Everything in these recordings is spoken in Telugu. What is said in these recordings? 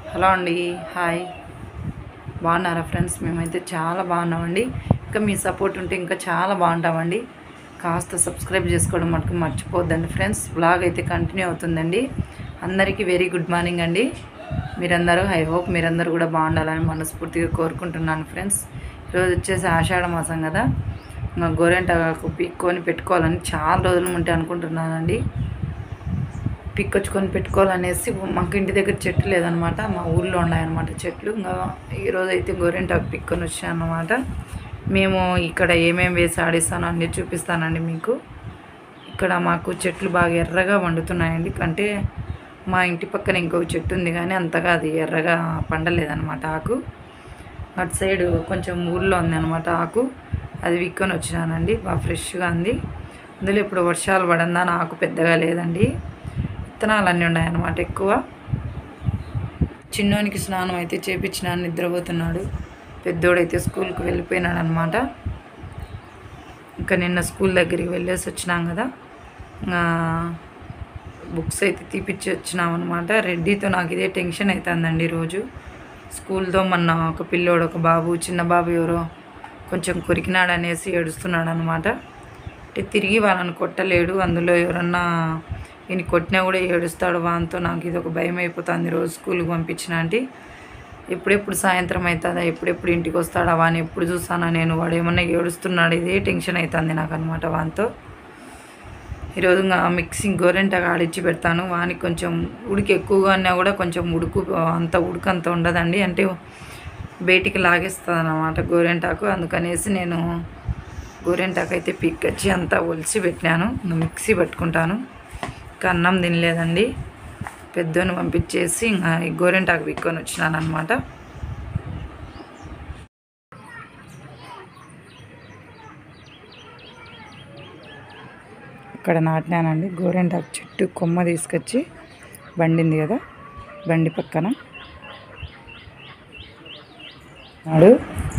హలో అండి హాయ్ బాగున్నారా ఫ్రెండ్స్ మేమైతే చాలా బాగున్నామండి ఇంకా మీ సపోర్ట్ ఉంటే ఇంకా చాలా బాగుంటామండి కాస్త సబ్స్క్రైబ్ చేసుకోవడం మటుకు మర్చిపోద్దండి ఫ్రెండ్స్ బ్లాగ్ అయితే కంటిన్యూ అవుతుందండి అందరికీ వెరీ గుడ్ మార్నింగ్ అండి మీరందరూ ఐ హోప్ మీరందరూ కూడా బాగుండాలని మనస్ఫూర్తిగా కోరుకుంటున్నాను ఫ్రెండ్స్ ఈరోజు వచ్చేసి ఆషాఢ మాసం కదా మా గోరెంటాకు పీక్కొని పెట్టుకోవాలని చాలా రోజుల నుండి అనుకుంటున్నానండి పిక్కొచ్చుకొని పెట్టుకోవాలనేసి మాకు ఇంటి దగ్గర చెట్లు లేదనమాట మా ఊర్లో ఉన్నాయన్నమాట చెట్లు ఇంకా ఈరోజు అయితే గోరెంటాకు పిక్కొని వచ్చాను అనమాట మేము ఇక్కడ ఏమేమి వేసి ఆడిస్తానో అన్నీ చూపిస్తానండి మీకు ఇక్కడ మాకు చెట్లు బాగా ఎర్రగా వండుతున్నాయండి అంటే మా ఇంటి పక్కన ఇంకొక చెట్టు ఉంది కానీ అంతగా అది ఎర్రగా పండలేదన్నమాట ఆకు అటు సైడ్ కొంచెం ఊర్లో ఉంది అనమాట ఆకు అది విక్కొని వచ్చినానండి బాగా ఫ్రెష్గా ఉంది అందులో ఇప్పుడు వర్షాలు పడందాని ఆకు పెద్దగా లేదండి విత్తనాలు అన్నీ ఉన్నాయన్నమాట ఎక్కువ చిన్నోనికి స్నానం అయితే చేపించిన నిద్రపోతున్నాడు పెద్దోడైతే స్కూల్కి వెళ్ళిపోయినాడు అనమాట ఇంకా నిన్న స్కూల్ దగ్గరికి వెళ్ళేసి వచ్చినాం కదా ఇంకా బుక్స్ అయితే తీపిచ్చి వచ్చినాం అనమాట రెడ్డితో నాకు ఇదే టెన్షన్ అవుతుందండి రోజు స్కూల్తో మొన్న ఒక పిల్లోడు ఒక బాబు చిన్న బాబు ఎవరో కొంచెం కొరికినాడు అనేసి ఏడుస్తున్నాడు అనమాట అంటే తిరిగి వాళ్ళని కొట్టలేడు అందులో ఎవరన్నా ఈయన కొట్టినా కూడా ఏడుస్తాడు వానితో నాకు ఇది ఒక భయం అయిపోతుంది రోజు స్కూల్కి పంపించిన అంటే ఎప్పుడెప్పుడు సాయంత్రం అవుతుందా ఎప్పుడెప్పుడు ఇంటికి వస్తాడా వాని ఎప్పుడు చూస్తానా నేను వాడు ఏమన్నా ఏడుస్తున్నాడు ఇదే టెన్షన్ అవుతుంది నాకు అనమాట వానితో ఈరోజు ఇంకా మిక్సింగ్ గోరెంటగా ఆడిచ్చి పెడతాను వానికి కొంచెం ఉడికి ఎక్కువగా ఉన్నా కూడా కొంచెం ఉడుకు అంత ఉడుకు అంత ఉండదండి అంటే బయటికి లాగేస్తుంది అనమాట గోరెంటాకు అందుకనేసి నేను గోరెంటాకు అయితే పిక్కచ్చి అంతా ఒలిచి పెట్టినాను ఇంకా మిక్సీ పట్టుకుంటాను ఇంకా అన్నం తినలేదండి పెద్దోని పంపించేసి ఇంకా ఈ గోరెంటాకు పిక్కొని వచ్చినాను అనమాట ఇక్కడ నాటినానండి గోరెంటాకు చెట్టు కొమ్మ తీసుకొచ్చి బండింది కదా బండి పక్కన నాడు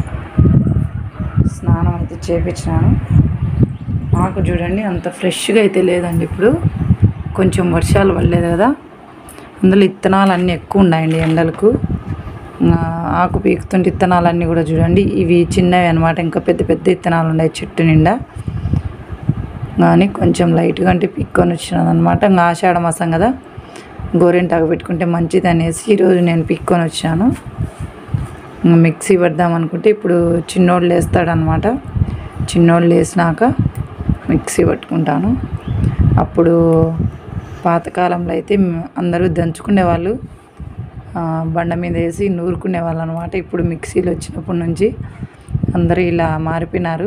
స్నానం అయితే చేపించినాను ఆకు చూడండి అంత ఫ్రెష్గా అయితే లేదండి ఇప్పుడు కొంచెం వర్షాలు పడలేదు కదా అందులో ఇత్తనాలు అన్నీ ఎక్కువ ఉన్నాయండి ఎండలకు ఆ, ఆకు పీకుతుంటే ఇత్తనాలన్నీ కూడా చూడండి ఇవి చిన్నవి అనమాట ఇంకా పెద్ద పెద్ద ఇత్తనాలు ఉన్నాయి చెట్టు నిండా కానీ కొంచెం లైట్గా అంటే పిక్కొని వచ్చినది అనమాట ఇంకా ఆషాఢ మాసం కదా గోరింటాకు పెట్టుకుంటే మంచిది అనేసి ఈరోజు నేను పిక్కొని వచ్చాను ఇంకా మిక్సీ పడదాం అనుకుంటే ఇప్పుడు చిన్నోళ్ళు వేస్తాడనమాట చిన్నోళ్ళు వేసినాక మిక్సీ పట్టుకుంటాను అప్పుడు పాతకాలంలో అయితే మ్- అందరూ దంచుకునే వాళ్ళు ఆ, బండ మీద వేసి నూరుకునే వాళ్ళు అనమాట ఇప్పుడు మిక్సీలు వచ్చినప్పటి నుంచి అందరూ ఇలా మారిపోయినారు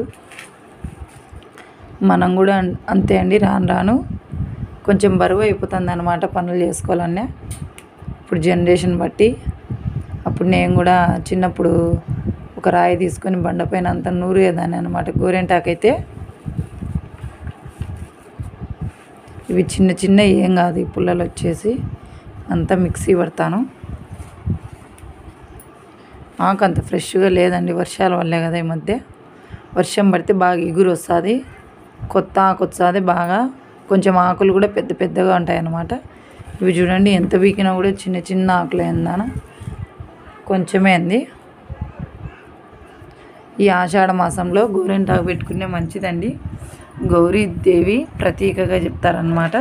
మనం కూడా అన్- అంతే అండి రాను రాను కొంచెం బరువు అయిపోతుంది అనమాట పనులు చేసుకోవాలన్నా ఇప్పుడు జనరేషన్ బట్టి అప్పుడు నేను కూడా చిన్నప్పుడు ఒక రాయి తీసుకొని బండపైన అంత నూరేదాన్ని అనమాట గోరెంటాకైతే ఇవి చిన్న చిన్న ఏం కాదు ఈ పుల్లలు వచ్చేసి అంతా మిక్సీ పడతాను ఆకు అంత ఫ్రెష్గా లేదండి వర్షాల వల్లే కదా ఈ మధ్య వర్షం పడితే బాగా ఎగురు వస్తుంది కొత్త ఆకు వస్తుంది బాగా కొంచెం ఆకులు కూడా పెద్ద పెద్దగా ఉంటాయి అన్నమాట ఇవి చూడండి ఎంత వీకినా కూడా చిన్న చిన్న ఆకులు ఏందాన కొంచెమే అంది ఈ ఆషాఢ మాసంలో గోరింటాకు పెట్టుకునే మంచిదండి గౌరీదేవి ప్రతీకగా చెప్తారనమాట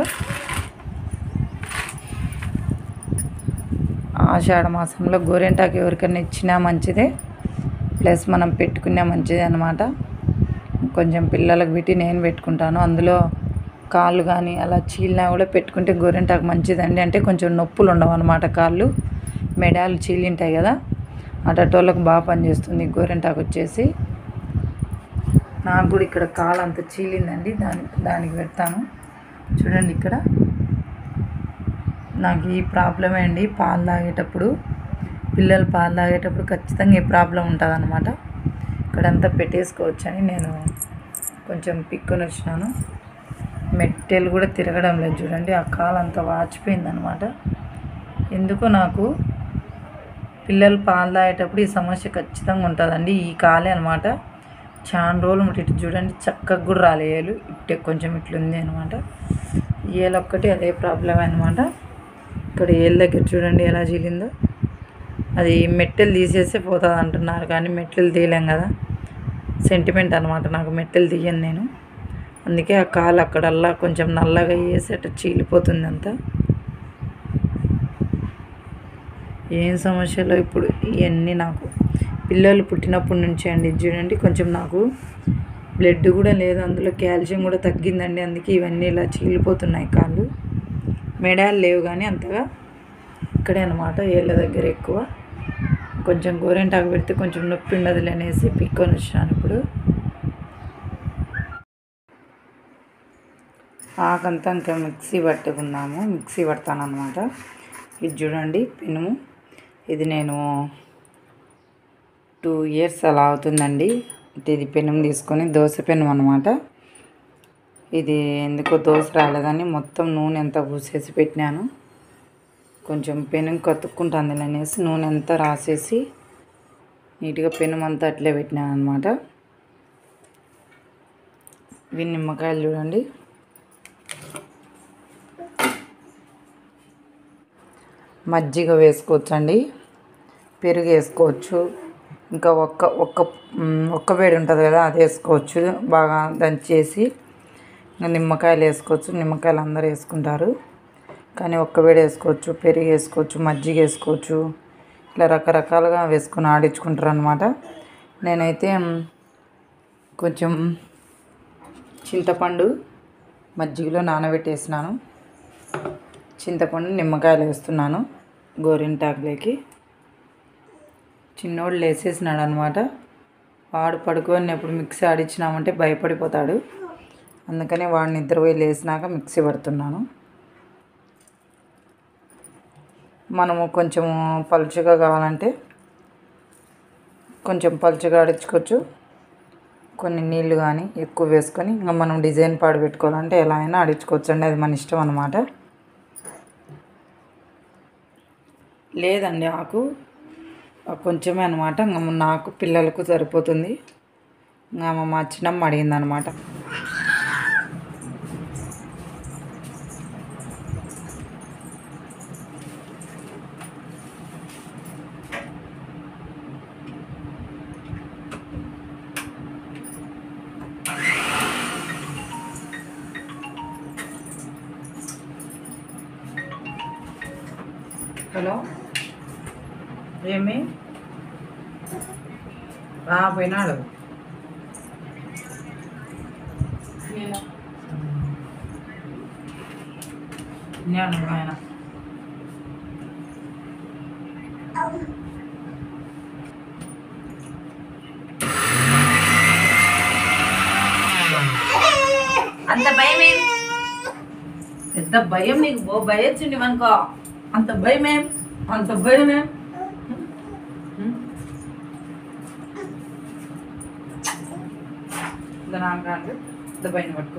ఆషాఢ మాసంలో గోరింటాకు ఎవరికైనా ఇచ్చినా మంచిదే ప్లస్ మనం పెట్టుకునే మంచిదే అనమాట కొంచెం పిల్లలకు పెట్టి నేను పెట్టుకుంటాను అందులో కాళ్ళు కానీ అలా చీలినా కూడా పెట్టుకుంటే గోరింటాకు మంచిదండి అంటే కొంచెం నొప్పులు ఉండవు అనమాట కాళ్ళు మెడాలు చీలింటాయి కదా అటటోళ్ళకు బాగా పనిచేస్తుంది గోరింటాకు వచ్చేసి నాకు కూడా ఇక్కడ కాలు అంత చీలిందండి దాని దానికి పెడతాను చూడండి ఇక్కడ నాకు ఈ ప్రాబ్లమే అండి పాలు తాగేటప్పుడు పిల్లలు పాలు తాగేటప్పుడు ఖచ్చితంగా ఈ ప్రాబ్లం ఉంటుంది అనమాట ఇక్కడంతా పెట్టేసుకోవచ్చని నేను కొంచెం పిక్కుని వచ్చినాను మెట్టెలు కూడా తిరగడం లేదు చూడండి ఆ కాలు అంతా వాచిపోయింది అనమాట ఎందుకో నాకు పిల్లలు పాలు తాగేటప్పుడు ఈ సమస్య ఖచ్చితంగా ఉంటుందండి ఈ కాలే అనమాట చాలా రోజులు ముట్టి ఇటు చూడండి చక్కగా కూడా రాలే ఏలు ఇట్టే కొంచెం ఇట్లుంది అనమాట ఏలు ఒక్కటి అదే ప్రాబ్లం అనమాట ఇక్కడ ఏళ్ళ దగ్గర చూడండి ఎలా చీలిందో అది మెట్టెలు తీసేస్తే పోతుంది అంటున్నారు కానీ మెట్టెలు తీయలేం కదా సెంటిమెంట్ అనమాట నాకు మెట్టెలు తీయను నేను అందుకే ఆ కాలు అక్కడల్లా కొంచెం నల్లగా వేసి అట్లా చీలిపోతుంది అంతా ఏం సమస్యలో ఇప్పుడు ఇవన్నీ నాకు పిల్లలు పుట్టినప్పటి నుంచి అండి ఇది చూడండి కొంచెం నాకు బ్లడ్ కూడా లేదు అందులో కాల్షియం కూడా తగ్గిందండి అందుకే ఇవన్నీ ఇలా చీలిపోతున్నాయి కాళ్ళు మెడాలు లేవు కానీ అంతగా ఇక్కడే అనమాట ఏళ్ళ దగ్గర ఎక్కువ కొంచెం గోరెంటాకు పెడితే కొంచెం నొప్పి ఉండదులే అనేసి పిక్కొని వచ్చాను ఇప్పుడు ఆకంతా ఇంకా మిక్సీ పట్టుకున్నాము మిక్సీ పడతాను అనమాట ఇది చూడండి పెనుము ఇది నేను టూ ఇయర్స్ అలా అవుతుందండి అంటే ఇది పెనుము తీసుకొని దోశ పెనుము అనమాట ఇది ఎందుకో దోశ రాలేదని మొత్తం నూనె అంతా పూసేసి పెట్టినాను కొంచెం పెనుము కతుక్కుంటుంది అనేసి నూనె అంతా రాసేసి నీట్గా పెనుము అంతా అట్లే పెట్టినాను అనమాట ఇవి నిమ్మకాయలు చూడండి మజ్జిగ వేసుకోవచ్చండి పెరుగు వేసుకోవచ్చు ఇంకా ఒక్క ఒక్క మ్, ఒక్క వేడి ఉంటుంది కదా అది వేసుకోవచ్చు బాగా దంచేసి ఇంకా నిమ్మకాయలు వేసుకోవచ్చు నిమ్మకాయలు అందరూ వేసుకుంటారు కానీ ఒక్క వేడి వేసుకోవచ్చు పెరుగు వేసుకోవచ్చు మజ్జిగ వేసుకోవచ్చు ఇట్లా రకరకాలుగా వేసుకొని ఆడించుకుంటారు అనమాట నేనైతే మ్, కొంచెం చింతపండు మజ్జిగలో నానబెట్టేసినాను చింతపండు నిమ్మకాయలు వేస్తున్నాను గోరింటాకులోకి చిన్నోడు లేసేసినాడు అనమాట వాడు పడుకోనిప్పుడు మిక్సీ ఆడించినామంటే భయపడిపోతాడు అందుకని వాడిని నిద్ర పోయి లేసినాక మిక్సీ పడుతున్నాను మనము కొంచెం పలుచగా కావాలంటే కొంచెం పలుచగా ఆడించుకోవచ్చు కొన్ని నీళ్ళు కానీ ఎక్కువ వేసుకొని ఇంకా మనం డిజైన్ పాడు పెట్టుకోవాలంటే ఎలా అయినా ఆడించుకోవచ్చు అండి అది మన ఇష్టం అనమాట లేదండి ఆకు ఆ కొంచెమే అనమాట ఇంకా నాకు పిల్లలకు సరిపోతుంది ఇంకా మా చిన్నమ్మ అడిగింది అనమాట హలో ఏమి రా పోయినాడు నేను ఆయన అంత భయం ఏం పెద్ద భయం నీకు బో భయొచ్చింది అనుకో అంత భయం ఏం అంత భయం ఏం నాన్నగారు ఇంత భయం పట్టుకో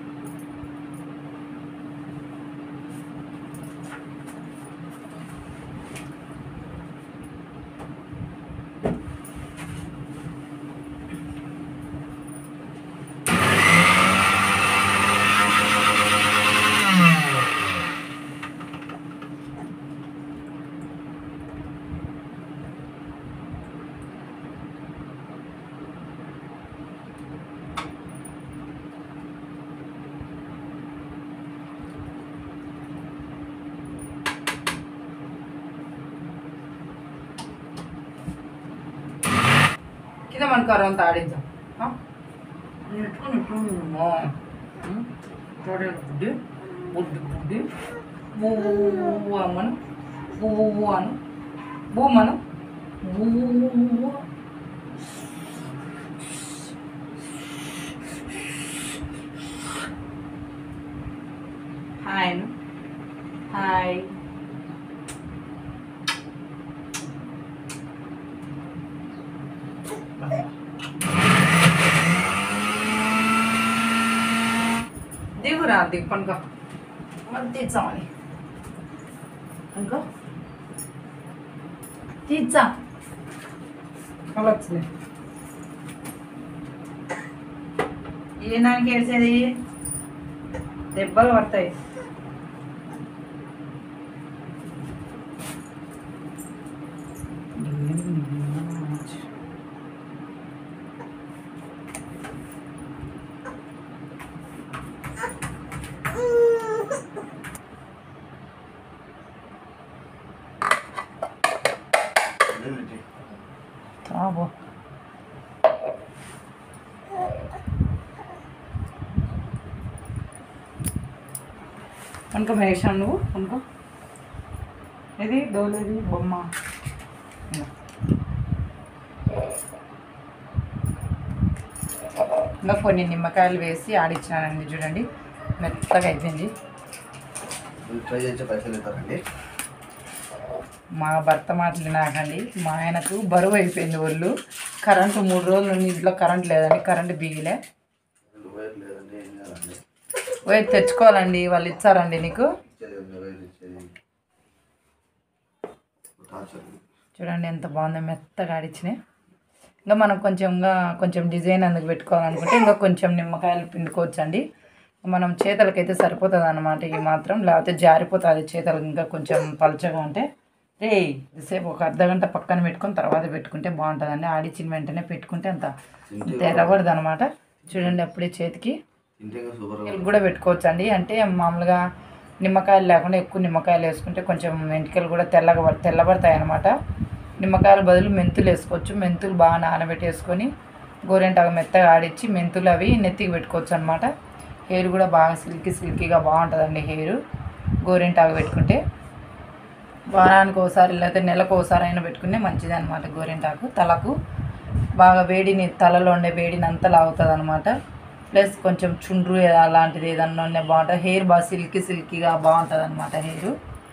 కింద మనకారు అంత ఆడించాం బుడ్డి బుడ్డి బుడ్డి బువ్వు అమ్మను బువ్వు అను బూమను బువ్వు హాయ్ అను హాయ్ దిగురా దిగు పనుకో తీర్చామని అనుకో తీర్చా అలా వచ్చింది ఏ దానికి ఏడ్చేది దెబ్బలు పడతాయి తాబో అనుకో మహేషా నువ్వు అనుకో ఇది డోలేది బొమ్మ ఇదిగో. ఇంకా కొన్ని నిమ్మకాయలు వేసి ఆడిచ్చినానండి చూడండి మెత్తగా అయిపోయింది ట్రై చేసే పైసలు ఇస్తారండి మా భర్త మాటలు నాకండి మా ఆయనకు బరువు అయిపోయింది ఒళ్ళు కరెంటు మూడు రోజులు నుండి ఇంట్లో కరెంట్ లేదండి కరెంటు బిగిలే వైర్ లేదండి ఏం చేయాలండి పోయి తెచ్చుకోవాలండి వాళ్ళు ఇచ్చారండి నీకు ఇచ్చేది ఉంది వైర్ ఇచ్చేది టార్చర్ చూడండి ఎంత బాగుందో మెత్తగా ఆడిచ్చినాయి ఇంకా మనం కొంచెం ఇంకా కొంచెం డిజైన్ అందుకు పెట్టుకోవాలనుకుంటే ఇంకా కొంచెం నిమ్మకాయలు పిండుకోవచ్చు అండి మనం చేతులకైతే సరిపోతుంది అనమాట ఈ మాత్రం లేకపోతే జారిపోతుంది చేతులకు ఇంకా కొంచెం పలచగా ఉంటే రే సేపు ఒక అర్ధ గంట పక్కన పెట్టుకొని తర్వాత పెట్టుకుంటే బాగుంటుందండి ఆడిచ్చిన వెంటనే పెట్టుకుంటే అంత అంత ఎర్రబడదు అనమాట చూడండి అప్పుడే చేతికి ఇంటే సూపర్ వెంట్రుకలు కూడా పెట్టుకోవచ్చు అండి అంటే మామూలుగా నిమ్మకాయలు లేకుండా ఎక్కువ నిమ్మకాయలు వేసుకుంటే కొంచెం వెంట్రుకలు కూడా తెల్లగా పడ- తెల్లబడతాయి అనమాట నిమ్మకాయల బదులు మెంతులు వేసుకోవచ్చు మెంతులు బాగా నానబెట్టేసుకొని గోరెంటాకు మెత్తగా ఆడిచ్చి మెంతులు అవి నెత్తికి పెట్టుకోవచ్చు అనమాట హెయిర్ కూడా బాగా సిల్కీ సిల్కీగా బాగుంటుందండి హెయిర్ గోరెంటాకు పెట్టుకుంటే వారానికి ఒకసారి లేకపోతే నెలకు ఒకసారి అయినా పెట్టుకునే మంచిది అనమాట గోరెంటాకు తలకు బాగా వేడిని తలలో ఉండే వేడిని అంతా లాగుతుంది అనమాట ప్లస్ కొంచెం చుండ్రు ఏదా- అలాంటిది ఏదన్నా ఉండే బాగుంటుంది హెయిర్ బాగా సిల్కీ సిల్కీగా బాగుంటుంది అనమాట హెయిర్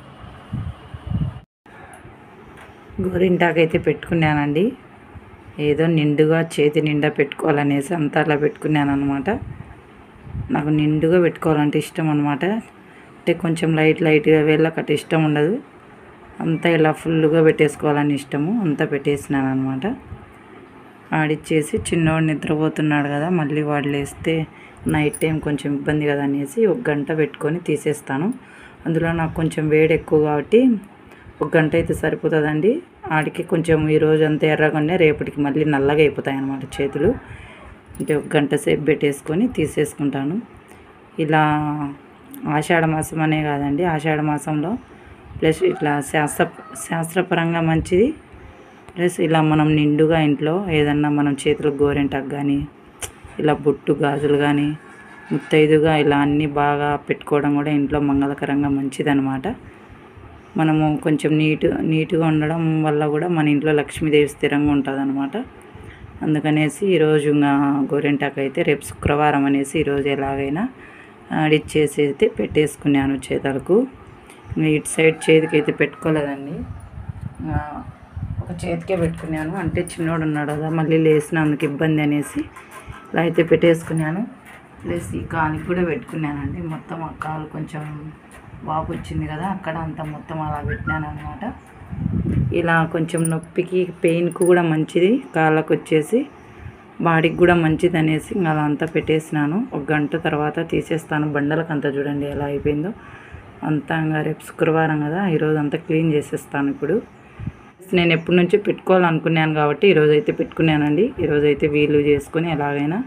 గోరింటాకు అయితే పెట్టుకున్నానండి ఏదో నిండుగా చేతి నిండా పెట్టుకోవాలనేసి అంతా అలా పెట్టుకున్నాను అనమాట నాకు నిండుగా పెట్టుకోవాలంటే ఇష్టం అనమాట అంటే కొంచెం లైట్ లైట్గా వెళ్ళకట్ట ఇష్టం ఉండదు అంతా ఇలా ఫుల్గా పెట్టేసుకోవాలని ఇష్టము అంతా పెట్టేసినాను అనమాట ఆడిచ్చేసి చిన్నవాడు నిద్రపోతున్నాడు కదా మళ్ళీ వాడు లేస్తే నైట్ టైం కొంచెం ఇబ్బంది కదా అనేసి ఒక గంట పెట్టుకొని తీసేస్తాను అందులో నాకు కొంచెం వేడి ఎక్కువ కాబట్టి ఒక గంట అయితే సరిపోతుందండి ఆడికి కొంచెం ఈ రోజు అంతా ఎర్రగా ఉన్నాయి రేపటికి మళ్ళీ నల్లగా అయిపోతాయి అన్నమాట చేతులు అంటే ఒక గంట సేపు పెట్టేసుకొని తీసేసుకుంటాను ఇలా ఆషాఢ మాసం అనే కాదండి ఆషాఢ మాసంలో ప్లస్ ఇట్లా శాస్త్ర శాస్త్రపరంగా మంచిది ప్లస్ ఇలా మనం నిండుగా ఇంట్లో ఏదన్నా మనం చేతులకు గోరెంటాకు కానీ ఇలా బొట్టు గాజులు కానీ ముత్తైదుగా ఇలా అన్నీ బాగా పెట్టుకోవడం కూడా ఇంట్లో మంగళకరంగా మంచిదన్నమాట మనము కొంచెం నీట్ నీట్గా ఉండడం వల్ల కూడా మన ఇంట్లో లక్ష్మీదేవి స్థిరంగా ఉంటుంది అనమాట అందుకనేసి ఈరోజు ఇంకా గోరెంటాకు అయితే రేపు శుక్రవారం అనేసి ఈరోజు ఎలాగైనా ఆడిచ్చేసి అయితే పెట్టేసుకున్నాను చేతులకు ఇంకా ఇటు సైడ్ చేతికి అయితే పెట్టుకోలేదండి ఆ, ఒక చేతికే పెట్టుకున్నాను అంటే చిన్నోడు ఉన్నాడు కదా మళ్ళీ లేసినందుకు ఇబ్బంది అనేసి ఇలా అయితే పెట్టేసుకున్నాను ప్లస్ ఈ కాలుకి కూడా పెట్టుకున్నానండి మొత్తం ఆ కాలు కొంచెం వాపు వచ్చింది కదా అక్కడ అంతా మొత్తం అలా పెట్టినాను అనమాట ఇలా కొంచెం నొప్పికి పెయిన్కి కూడా మంచిది కాళ్ళకు వచ్చేసి బాడీకి కూడా మంచిది అనేసి ఇంకా అలా అంతా పెట్టేసినాను ఒక గంట తర్వాత తీసేస్తాను బండలకు అంతా చూడండి ఎలా అయిపోయిందో అంతా ఇంకా రేపు శుక్రవారం కదా ఈరోజు అంతా క్లీన్ చేసేస్తాను ఇప్పుడు నేను ఎప్పటి నుంచో పెట్టుకోవాలనుకున్నాను కాబట్టి ఈరోజు అయితే పెట్టుకున్నానండి ఈరోజు అయితే వీలు చేసుకొని ఎలాగైనా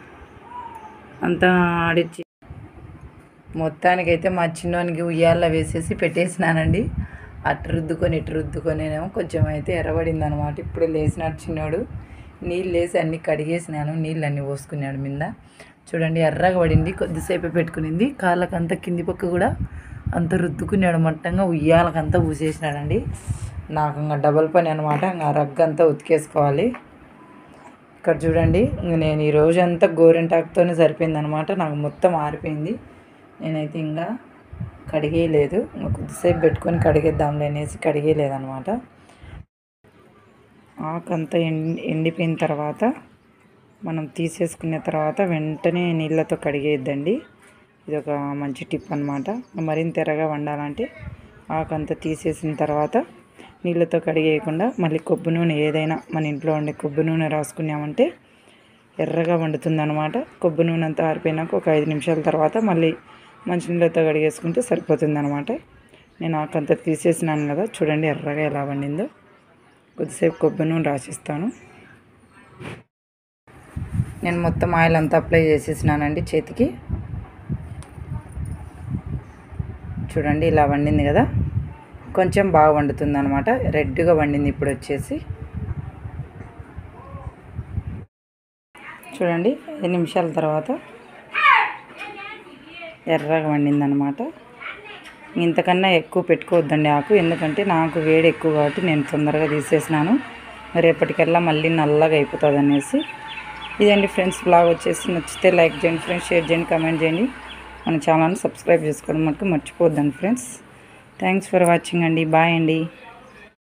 అంతా ఆడిచ్చి మొత్తానికైతే మా చిన్నోనికి ఉయ్యాల వేసేసి పెట్టేసినానండి అటు రుద్దుకొని ఇటు రుద్దుకొనేమో కొంచెం అయితే ఎర్రబడింది అనమాట ఇప్పుడు లేచినాడు చిన్నోడు నీళ్ళు వేసి అన్నీ కడిగేసినాను నీళ్ళు అన్నీ పోసుకున్నాడు మీద చూడండి ఎర్రగా పడింది కొద్దిసేపు పెట్టుకునింది కాళ్ళకంతా కింది పక్క కూడా అంత రుద్దుకున్నాడు మట్టంగా ఉయ్యాలకంతా ఊసేసినాడండి నాకు ఇంకా డబల్ పని అనమాట ఇంకా రగ్గంతా ఉతికేసుకోవాలి ఇక్కడ చూడండి ఇంక నేను ఈ రోజు అంతా గోరెంటాకుతోనే సరిపోయింది అనమాట నాకు మొత్తం ఆరిపోయింది నేనైతే ఇంకా కడిగేయలేదు ఇంకా కొద్దిసేపు పెట్టుకొని కడిగేద్దాంలే అనేసి కడిగేయలేదనమాట ఆకంతా ఎండి ఎండిపోయిన తర్వాత మనం తీసేసుకున్న తర్వాత వెంటనే నీళ్ళతో కడిగేద్దండి ఇది ఒక మంచి టిప్ అనమాట మరింత ఎర్రగా వండాలంటే ఆకంతా తీసేసిన తర్వాత నీళ్ళతో కడిగేయకుండా మళ్ళీ కొబ్బరి నూనె ఏదైనా మన ఇంట్లో ఉండే కొబ్బరి నూనె రాసుకున్నామంటే ఎర్రగా వండుతుంది అనమాట కొబ్బరి నూనె అంతా ఆరిపోయినాక ఒక ఐదు నిమిషాల తర్వాత మళ్ళీ మంచినీళ్ళతో కడిగేసుకుంటే సరిపోతుంది అనమాట నేను ఆకంతా తీసేసినాను కదా చూడండి ఎర్రగా ఎలా వండిందో కొద్దిసేపు కొబ్బరి నూనె రాసిస్తాను నేను మొత్తం ఆయిల్ అంతా అప్లై చేసేసినానండి చేతికి చూడండి ఇలా వండింది కదా కొంచెం బాగా వండుతుంది అనమాట రెడ్గా వండింది ఇప్పుడు వచ్చేసి చూడండి ఐదు నిమిషాల తర్వాత ఎర్రగా వండిందనమాట ఇంతకన్నా ఎక్కువ పెట్టుకోవద్దండి ఆకు ఎందుకంటే నాకు వేడి ఎక్కువ కాబట్టి నేను తొందరగా తీసేసినాను రేపటికల్లా మళ్ళీ నల్లగా అయిపోతుంది అనేసి ఇదండి ఫ్రెండ్స్ బ్లాగ్ వచ్చేసి నచ్చితే లైక్ చేయండి ఫ్రెండ్స్ షేర్ చేయండి కామెంట్ చేయండి మన ఛానల్ని సబ్స్క్రైబ్ చేసుకోవడం మటుకు మర్చిపోద్దండి ఫ్రెండ్స్ థ్యాంక్స్ ఫర్ వాచింగ్ అండి బాయ్ అండి